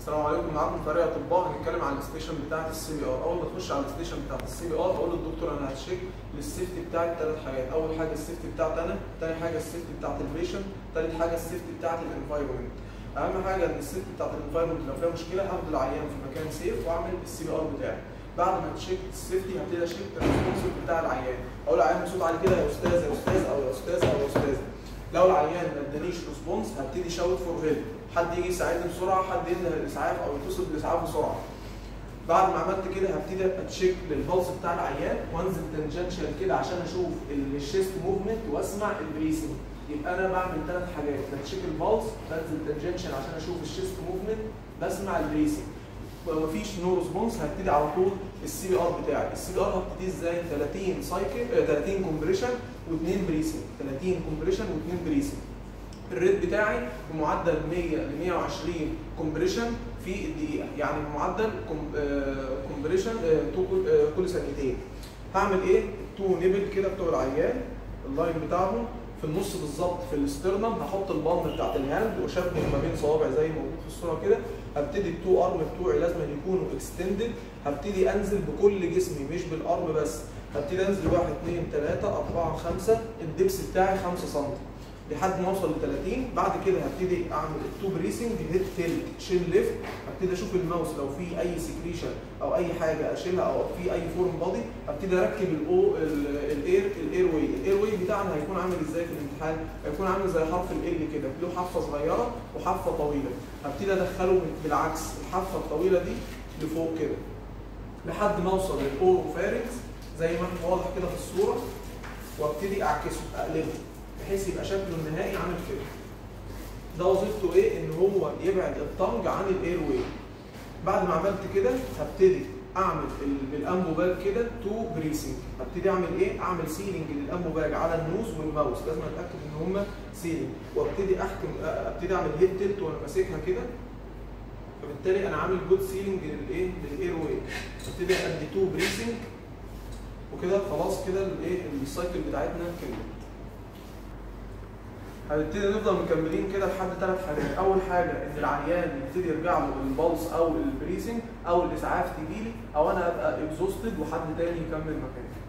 السلام عليكم معاكم فريق اطباء هنتكلم عن الستيشن بتاعه السي بي ار اول ما تخش على الستيشن بتاعه السي بي ار اقول للدكتور انا هتشيك للسيفتي بتاعت ثلاث حاجات اول حاجه السيفتي بتاعت انا ثاني حاجه السيفتي بتاعت البيشنت ثالث حاجه السيفتي بتاعت الانفايرمنت اهم حاجه ان السيفتي بتاعت الانفايرمنت لو فيها مشكله هاخد العيان في مكان سيف واعمل السي بي ار بتاعي بعد ما تشيك السيفتي هبتدي اشيك الريسبونسيف بتاع العيان اقول للعيان بصوت عالي كده يا استاذ يا استاذ او يا استاذ او يا استاذ لو العيان ما ادانيش ريسبونس هبتدي شاوت فور هيلب حد يجي يساعدني بسرعه حد ينده الاسعاف او يتصل بالاسعاف بسرعه بعد ما عملت كده هبتدي اتشيك للبلس بتاع العيان وانزل تنجنشال كده عشان اشوف الشيست موفمنت واسمع البريسنج يبقى انا بعمل ثلاث حاجات بتشيك البلس بنزل تنجنشال عشان اشوف الشيست موفمنت بسمع البريسنج مفيش نو ريسبونس هبتدي على طول السي بي ار بتاعي السي بي ار هبتدي ازاي 30 سايكل آه 30 كومبريشن و2 بريسنج 30 كومبريشن و2 بريسنج الريت بتاعي بمعدل 100 ل 120 كومبريشن في الدقيقه يعني بمعدل كومبريشن كل ثانيتين هعمل ايه تو نيبل كده بتوع العيان اللاين بتاعهم في النص بالظبط في الاسترنم هحط البامب بتاعت الهاند واشبك ما بين صوابع زي ما موجود في الصوره كده هبتدي التو ارم بتوعي لازم يكونوا اكستندد هبتدي انزل بكل جسمي مش بالارم بس هبتدي انزل 1 2 3 4 5 الدبس بتاعي 5 سم لحد ما اوصل ل 30 بعد كده هبتدي اعمل التو بريسنج هيد تيلت شيل ليفت هبتدي اشوف الماوس لو في اي سكريشن او اي حاجه اشيلها او في اي فورم بادي هبتدي اركب الاو الاير الاير واي الاير واي بتاعنا هيكون عامل ازاي في الامتحان هيكون عامل زي حرف ال كده له حافه صغيره وحافه طويله هبتدي ادخله بالعكس الحافه الطويله دي لفوق كده لحد ما اوصل للاوروفارنكس زي ما احنا واضح كده في الصوره وابتدي اعكسه اقلبه بحيث يبقى شكله النهائي عامل كده ده وظيفته ايه ان هو يبعد الطنج عن الاير واي بعد ما عملت كده هبتدي اعمل بالامبو باج كده تو بريسنج هبتدي اعمل ايه اعمل سيلينج للامبو باج على النوز والماوس لازم اتاكد ان هم سيلينج وابتدي احكم ابتدي اعمل هيد تلت وانا ماسكها كده فبالتالي انا عامل جود سيلينج للايه للاير واي ابتدي ادي تو بريسنج وكده خلاص كده الايه السايكل بتاعتنا كملت هنبتدي نفضل مكملين كده لحد ثلاث حاجات اول حاجه ان العيان يبتدي يرجع له البلس او البريسنج او الاسعاف تجيلي او انا ابقى اكزوستد وحد تاني يكمل مكاني